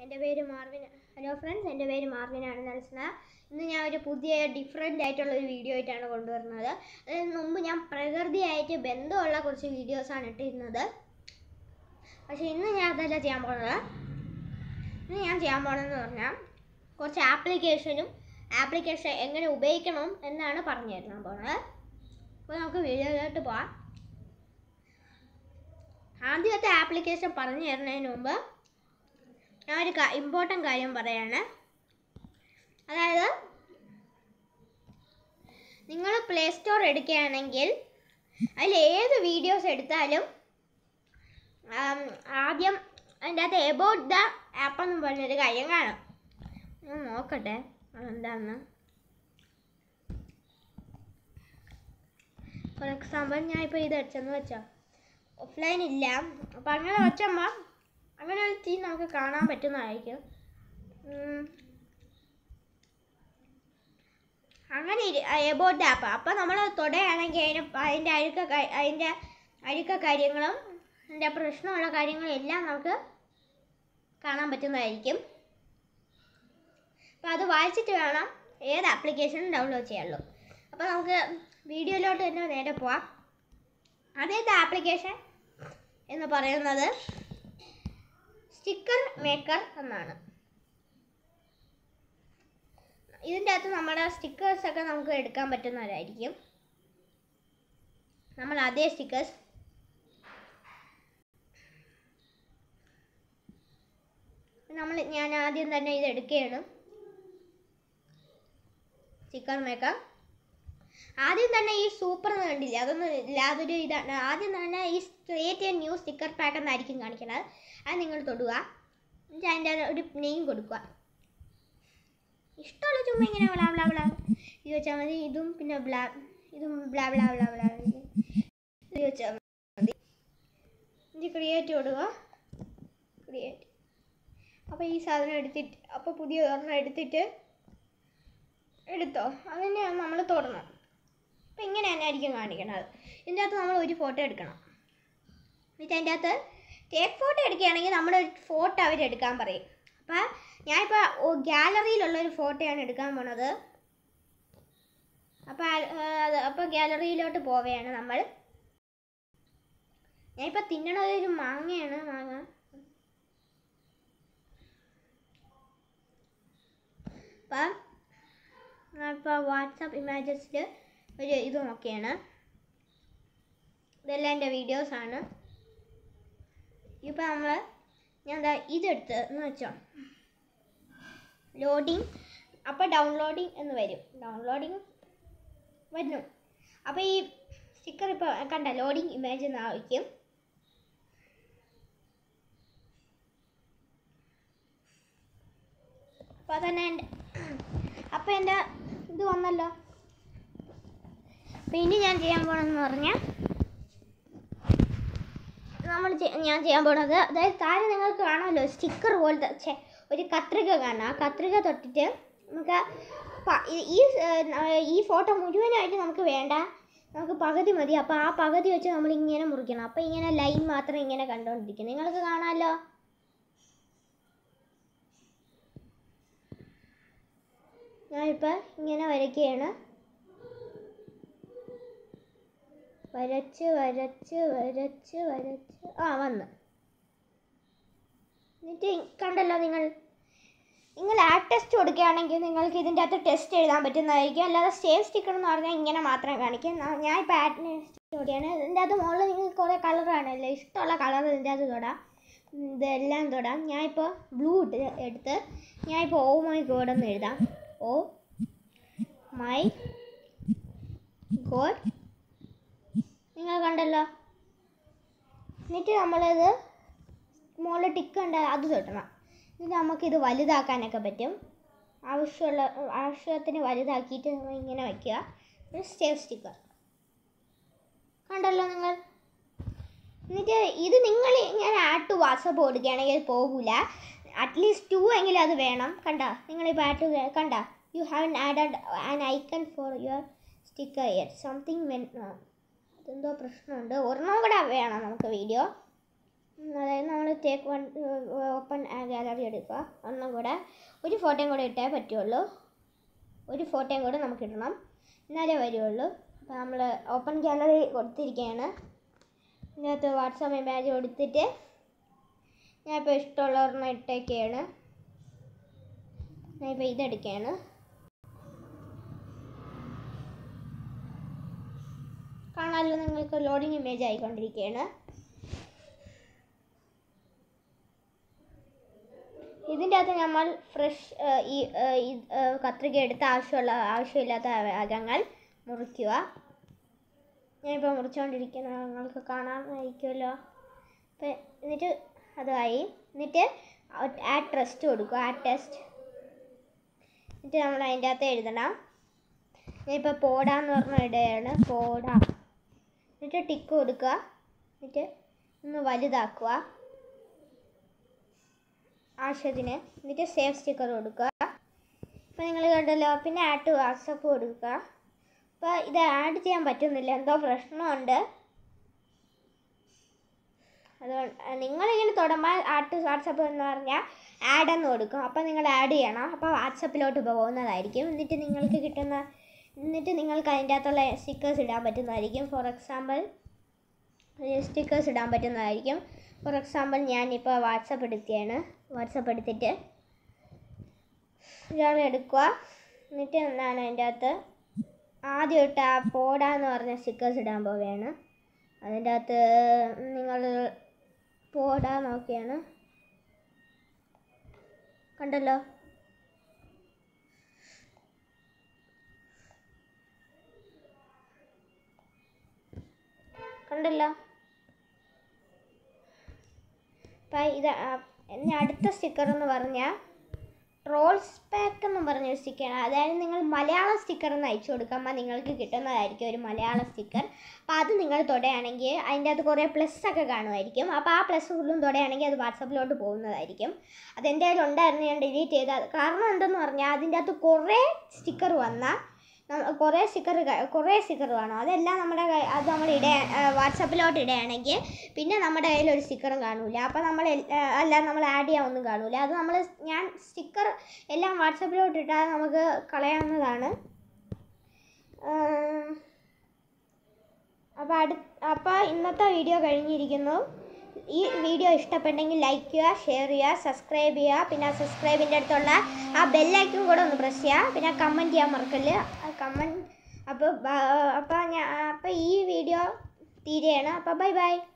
എൻ്റെ പേര് Marvin hello friends എൻ്റെ പേര് മാർവിനാണ് നൽസന ഇന്ന് ഞാൻ ഒരു പുതിയ ഡിഫറെൻ്റ് ആയിട്ടുള്ള ഒരു വീഡിയോ ആയിട്ടാണ് കൊണ്ടുവരുന്നത് അതിന് മുമ്പ് ഞാൻ പ്രകൃതിയായിട്ട് ബന്ധമുള്ള കുറച്ച് വീഡിയോസാണ് ഇട്ടിരുന്നത് പക്ഷേ ഇന്ന് ഞാൻ അതല്ല ചെയ്യാൻ പോകുന്നത് ഇന്ന് ഞാൻ ചെയ്യാൻ പോകുന്നതെന്ന് പറഞ്ഞാൽ കുറച്ച് ആപ്ലിക്കേഷനും ആപ്ലിക്കേഷൻ എങ്ങനെ ഉപയോഗിക്കണം എന്നാണ് പറഞ്ഞു തരാൻ പോകുന്നത് അപ്പോൾ നമുക്ക് വീഡിയോയിലോട്ട് പോവാം ആദ്യത്തെ ആപ്ലിക്കേഷൻ പറഞ്ഞു തരുന്നതിന് മുമ്പ് ഞാൻ ഒരു ഇമ്പോർട്ടൻ്റ് കാര്യം പറയാണ് അതായത് നിങ്ങൾ പ്ലേ സ്റ്റോർ എടുക്കുകയാണെങ്കിൽ അതിൽ ഏത് വീഡിയോസ് എടുത്താലും ആം, ആദ്യം അതിൻ്റെ അകത്ത് എബൌട്ട് ദ ആപ്പ് എന്ന് പറഞ്ഞൊരു കാര്യം കാണും ഞാൻ നോക്കട്ടെ അതെന്താണെന്ന് ഫോർ എക്സാമ്പിൾ ഞാൻ ഇപ്പോൾ ഇത് അടിച്ചെന്ന് വെച്ചോ ഓഫ്ലൈൻ ഇല്ല അപ്പം അങ്ങനെ വെച്ചപ്പോൾ അങ്ങനെ ഒരു തീ നമുക്ക് കാണാൻ പറ്റുന്നതായിരിക്കും ഉം. അങ്ങനെ എബൌട്ട് ദ ആപ്പ് അപ്പം നമ്മൾ തൊടുകയാണെങ്കിൽ അതിന് അതിൻ്റെ അഴുക്ക കാ- അതിൻ്റെ അഴുക്ക കാര്യങ്ങളും അതിൻ്റെ പ്രശ്നമുള്ള കാര്യങ്ങളും എല്ലാം നമുക്ക് കാണാൻ പറ്റുന്നതായിരിക്കും അപ്പോൾ അത് വായിച്ചിട്ട് വേണം ഏത് ആപ്ലിക്കേഷനും ഡൗൺലോഡ് ചെയ്യാനുള്ളൂ അപ്പോൾ നമുക്ക് വീഡിയോയിലോട്ട് തന്നെ നേരെ പോവാം ആദ്യത്തെ ആപ്ലിക്കേഷൻ എന്ന് പറയുന്നത് സ്റ്റിക്കർ മേക്കർ എന്നാണ് ഇതിൻ്റെ അകത്ത് നമ്മുടെ സ്റ്റിക്കേഴ്സ് ഒക്കെ നമുക്ക് എടുക്കാൻ പറ്റുന്നവരായിരിക്കും നമ്മൾ അതേ സ്റ്റിക്കേഴ്സ് നമ്മൾ ഞാൻ ആദ്യം തന്നെ ഇത് എടുക്കുകയാണ് സ്റ്റിക്കർ മേക്കർ ആദ്യം തന്നെ ഈ സൂപ്പർ എന്ന് കണ്ടില്ല അതൊന്നും ഇല്ല അതൊരു ഇതാണ് ആദ്യം തന്നെ ഈ ക്രിയേറ്റ് ന്യൂ സ്റ്റിക്കർ പാക്ക് എന്നായിരിക്കും കാണിക്കുന്നത് അത് നിങ്ങൾ തൊടുക എന്നിട്ട് അതിൻ്റെ ഒരു നെയിം കൊടുക്കുക ഇഷ്ടമുള്ള ചുമ്മാ ഇങ്ങനെ ബ്ലാ ബ്ലാ ബ്ലാ ഇത് വെച്ചാൽ മതി ഇതും പിന്നെ ബ്ലാ ഇതും ബ്ലാ ബ്ലാ ബ്ലാ ബ്ലാ ഇത് വെച്ചാൽ മതി ഇത് ക്രിയേറ്റ് കൊടുക്കുക ക്രിയേറ്റ് അപ്പോൾ ഈ സാധനം എടുത്തിട്ട് അപ്പോൾ പുതിയ ഒരെണ്ണം എടുത്തിട്ട് എടുത്തോ അതിനെ നമ്മൾ തൊടണം അപ്പം ഇങ്ങനെ തന്നെ ആയിരിക്കും കാണിക്കണത് ഇതിൻ്റെ അകത്ത് നമ്മൾ ഒരു ഫോട്ടോ എടുക്കണം എന്നിട്ട് അതിൻ്റെ അകത്ത് ടേക്ക് ഫോട്ടോ എടുക്കുകയാണെങ്കിൽ നമ്മുടെ ഒരു ഫോട്ടോ അവരെടുക്കാൻ പറയും അപ്പം ഞാനിപ്പോൾ ഗാലറിയിലുള്ള ഒരു ഫോട്ടോയാണ് എടുക്കാൻ പോണത് അപ്പോൾ അത് അപ്പോൾ ഗാലറിയിലോട്ട് പോവുകയാണ് നമ്മൾ ഞാനിപ്പോൾ തിന്നണത് ഒരു മാങ്ങയാണ് മാങ്ങ അപ്പം ഞാനിപ്പോൾ വാട്സാപ്പ് ഇമേജസിൽ ഒരു ഇത് നോക്കിയാണ് ഇതെല്ലാം എൻ്റെ വീഡിയോസാണ് ഇപ്പോൾ നമ്മൾ ഞാൻ ദാ ഇതെടുത്ത് എന്ന് വെച്ചോ ലോഡിങ് അപ്പോൾ ഡൗൺലോഡിങ് എന്ന് വരും ഡൗൺലോഡിങ് വരുന്നു അപ്പോൾ ഈ സ്റ്റിക്കർ ഇപ്പോൾ കണ്ട ലോഡിങ് ഇമേജ് എന്നായിരിക്കും അപ്പോൾ തന്നെ എൻ്റെ അപ്പോൾ എൻ്റെ ഇത് വന്നല്ലോ അപ്പോൾ ഇനി ഞാൻ ചെയ്യാൻ പോകണമെന്ന് പറഞ്ഞാൽ നമ്മൾ ചെ- ഞാൻ ചെയ്യാൻ പോണത് അതായത് താഴെ നിങ്ങൾക്ക് കാണാമല്ലോ സ്റ്റിക്കർ പോലത്തെ ഛെ, ഒരു കത്രിക കാണാം ആ കത്രിക തൊട്ടിട്ട് നമുക്ക് പ- ഈ- ഈ ഏർ, ഈ ഫോട്ടോ മുഴുവനായിട്ട് നമുക്ക് വേണ്ട നമുക്ക് പകുതി മതി അപ്പോൾ ആ പകുതി വെച്ച് നമ്മൾ ഇങ്ങനെ മുറിക്കണം അപ്പോൾ ഇങ്ങനെ ലൈൻ മാത്രം ഇങ്ങനെ കണ്ടുകൊണ്ടിരിക്കും നിങ്ങൾക്ക് കാണാമല്ലോ ഞാനിപ്പോൾ ഇങ്ങനെ വരയ്ക്കുകയാണ് വരച്ച് വരച്ച് വരച്ച് വരച്ച് ആ വന്ന് എന്നിട്ട് കണ്ടല്ലോ നിങ്ങൾ നിങ്ങൾ ആഡ് ടെസ്റ്റ് കൊടുക്കുകയാണെങ്കിൽ നിങ്ങൾക്ക് ഇതിൻ്റെ അകത്ത് ടെസ്റ്റ് എഴുതാൻ പറ്റുന്നതായിരിക്കും അല്ലാതെ സേവ് സ്റ്റിക്കർ എന്ന് പറഞ്ഞാൽ ഇങ്ങനെ മാത്രം കാണിക്കും നാ- ഞാൻ ഇപ്പോൾ ആഡ് ടെസ്റ്റ് കൊടുക്കുകയാണ് ഇതിൻ്റെ അകത്ത് മുകളിൽ നിങ്ങൾക്ക് കുറേ കളർ കാണുമല്ലോ ഇഷ്ടമുള്ള കളർ ഇതിൻ്റെ അകത്ത് തൊടാം ഇതെല്ലാം തൊടാം ഞാനിപ്പോൾ ബ്ലൂ എടുത്ത് ഞാനിപ്പോൾ ഓ മൈ ഗോഡ് എന്ന് എഴുതാം ഓ മൈ ഗോഡ് നിങ്ങൾ കണ്ടല്ലോ എന്നിട്ട് നമ്മളിത് മുകളിൽ ടിക്ക് ഉണ്ട് അത് തൊട്ടണം എന്നിട്ട് നമുക്കിത് വലുതാക്കാനൊക്കെ പറ്റും ആവശ്യമുള്ള ആവശ്യത്തിന് വലുതാക്കിയിട്ട് നമ്മൾ ഇങ്ങനെ വയ്ക്കുക ഒരു സേവ് സ്റ്റിക്കർ കണ്ടല്ലോ നിങ്ങൾ എന്നിട്ട് ഇത് നിങ്ങൾ ഞാൻ ആഡ് ടു വാട്സപ്പ് കൊടുക്കുകയാണെങ്കിൽ അത് പോകില്ല അറ്റ്ലീസ്റ്റ് ടു എങ്കിലും അത് വേണം കണ്ട നിങ്ങളിപ്പോൾ ആഡ് ടു കണ്ട you have added an icon for your sticker ഇയർ സംതിങ് വെൻ അതെന്തോ പ്രശ്നമുണ്ട് ഒരെണ്ണം കൂടെ വേണം നമുക്ക് വീഡിയോ അതായത് നമ്മൾ ടേക്ക് വൺ ഓപ്പൺ ഗാലറി എടുക്കുക ഒന്നും കൂടെ ഒരു ഫോട്ടോയും കൂടെ ഇട്ടേ പറ്റുള്ളൂ ഒരു ഫോട്ടോയും കൂടെ നമുക്ക് ഇടണം എന്നാലേ വരുള്ളൂ അപ്പോൾ നമ്മൾ ഓപ്പൺ ഗാലറി കൊടുത്തിരിക്കുകയാണ് ഇതിനകത്ത് വാട്സാപ്പ് ഇമേജ് കൊടുത്തിട്ട് ഞാനിപ്പോൾ ഇഷ്ടമുള്ളവരെണ്ണം ഇട്ടേക്കാണ് ഞാനിപ്പോൾ ഇതെടുക്കുകയാണ് കാണാമല്ലോ നിങ്ങൾക്ക് ലോഡിങ് ഇമേജ് ആയിക്കൊണ്ടിരിക്കുകയാണ് ഇതിൻ്റെ അകത്ത് നമ്മൾ ഫ്രഷ് ഈ ഏ, ഈ, ഏ, കത്രിക എടുത്ത് ആവശ്യമുള്ള ആവശ്യമില്ലാത്ത അകങ്ങൾ മുറിക്കുക ഞാനിപ്പോൾ മുറിച്ചുകൊണ്ടിരിക്കുന്ന നിങ്ങൾക്ക് കാണാമായിരിക്കുമല്ലോ അപ്പം എന്നിട്ട് അതായി എന്നിട്ട് ആഡ് ടെസ്റ്റ് കൊടുക്കുക ആഡ് ടെസ്റ്റ് എന്നിട്ട് നമ്മൾ അതിൻ്റെ അകത്ത് എഴുതണം ഞാനിപ്പോൾ പോടാന്ന് പറഞ്ഞ ഇടുകയാണ് പോട എന്നിട്ട് ടിക്ക് കൊടുക്കുക എന്നിട്ട് ഒന്ന് വലുതാക്കുക ആവശ്യത്തിന് എന്നിട്ട് സേവ് സ്റ്റിക്കർ കൊടുക്കുക അപ്പോൾ നിങ്ങൾ കണ്ടല്ലോ പിന്നെ ആഡ് ടു വാട്സപ്പ് കൊടുക്കുക അപ്പോൾ ഇത് ആഡ് ചെയ്യാൻ പറ്റുന്നില്ല എന്തോ പ്രശ്നമുണ്ട് അതുകൊണ്ട് നിങ്ങളിങ്ങനെ തുടങ്ങുമ്പോൾ ആഡ് ടു വാട്സപ്പ് എന്ന് പറഞ്ഞാൽ ആഡ് എന്ന് കൊടുക്കും അപ്പോൾ നിങ്ങൾ ആഡ് ചെയ്യണം അപ്പോൾ വാട്സപ്പിലോട്ട് പോകുന്നതായിരിക്കും എന്നിട്ട് നിങ്ങൾക്ക് കിട്ടുന്ന എന്നിട്ട് നിങ്ങൾക്ക് അതിൻ്റെ അകത്തുള്ള സ്റ്റിക്കേഴ്സ് ഇടാൻ പറ്റുന്നതായിരിക്കും ഫോർ എക്സാമ്പിൾ സ്റ്റിക്കേഴ്സ് ഇടാൻ പറ്റുന്നതായിരിക്കും ഫോർ എക്സാമ്പിൾ ഞാനിപ്പോൾ വാട്സപ്പ് എടുക്കുകയാണ് വാട്സപ്പ് എടുത്തിട്ട് ഇയാൾ എടുക്കുക എന്നിട്ട് എന്താണ് അതിൻ്റെ അകത്ത് ആദ്യമായിട്ട് ആ പോടാ എന്ന് പറഞ്ഞ സ്റ്റിക്കേഴ്സ് ഇടാൻ പോവുകയാണ് അതിൻ്റെ അകത്ത് നിങ്ങൾ പോടാ നോക്കിയാണ് കണ്ടല്ലോ കണ്ടല്ലോ അപ്പം ഇത് ആ, ഇനി അടുത്ത സ്റ്റിക്കർ എന്ന് പറഞ്ഞാൽ ട്രോൾസ് പാക്ക് എന്ന് പറഞ്ഞൊരു സ്റ്റിക്കറാണ് അതായത് നിങ്ങൾ മലയാളം സ്റ്റിക്കർ എന്ന് അയച്ചു കൊടുക്കുമ്പോൾ നിങ്ങൾക്ക് കിട്ടുന്നതായിരിക്കും ഒരു മലയാളം സ്റ്റിക്കർ അപ്പോൾ അത് നിങ്ങൾ തൊടുകയാണെങ്കിൽ അതിൻ്റെ അകത്ത് കുറേ പ്ലസ് ഒക്കെ കാണുമായിരിക്കും അപ്പോൾ ആ പ്ലസ് ഫുള്ളും തൊടുകയാണെങ്കിൽ അത് വാട്സപ്പിലോട്ട് പോകുന്നതായിരിക്കും അതെൻ്റെ കയ്യിൽ ഉണ്ടായിരുന്നു ഞാൻ ഡിലീറ്റ് ചെയ്തത് കാരണം എന്തെന്ന് പറഞ്ഞാൽ അതിൻ്റെ അകത്ത് കുറേ സ്റ്റിക്കർ വന്നാൽ നമ്മ- കുറേ സ്റ്റിക്കർ കുറേ സ്റ്റിക്കർ വേണം അതെല്ലാം നമ്മുടെ കൈ- അത് നമ്മൾ ഇട വാട്സപ്പിലോട്ട് ഇടുകയാണെങ്കിൽ പിന്നെ നമ്മുടെ കയ്യിൽ ഒരു സ്റ്റിക്കറും കാണൂല അപ്പോൾ നമ്മൾ എൽ- ആ, അല്ല നമ്മൾ ആഡ് ചെയ്യാൻ ഒന്നും കാണൂല അത് നമ്മൾ ഞാൻ സ്റ്റിക്കർ എല്ലാം വാട്സപ്പിലോട്ട് ഇട്ടാൽ നമുക്ക് കളയാവുന്നതാണ് അപ്പോൾ അടു അപ്പോൾ ഇന്നത്തെ വീഡിയോ കഴിഞ്ഞിരിക്കുന്നു ഈ വീഡിയോ ഇഷ്ടപ്പെട്ടെങ്കിൽ ലൈക്ക് ചെയ്യുക ഷെയർ ചെയ്യുക സബ്സ്ക്രൈബ് ചെയ്യുക പിന്നെ ആ സബ്സ്ക്രൈബിൻ്റെ അടുത്തുള്ള ആ ബെല്ലൈക്കും കൂടെ ഒന്ന് പ്രസ് ചെയ്യുക പിന്നെ കമൻറ്റ് ചെയ്യാൻ മറക്കല്ല് കമൻറ്റ് അപ്പോൾ അപ്പോൾ ഞാൻ അപ്പോൾ ഈ വീഡിയോ തീരെയാണ് അപ്പോൾ ബൈ ബൈ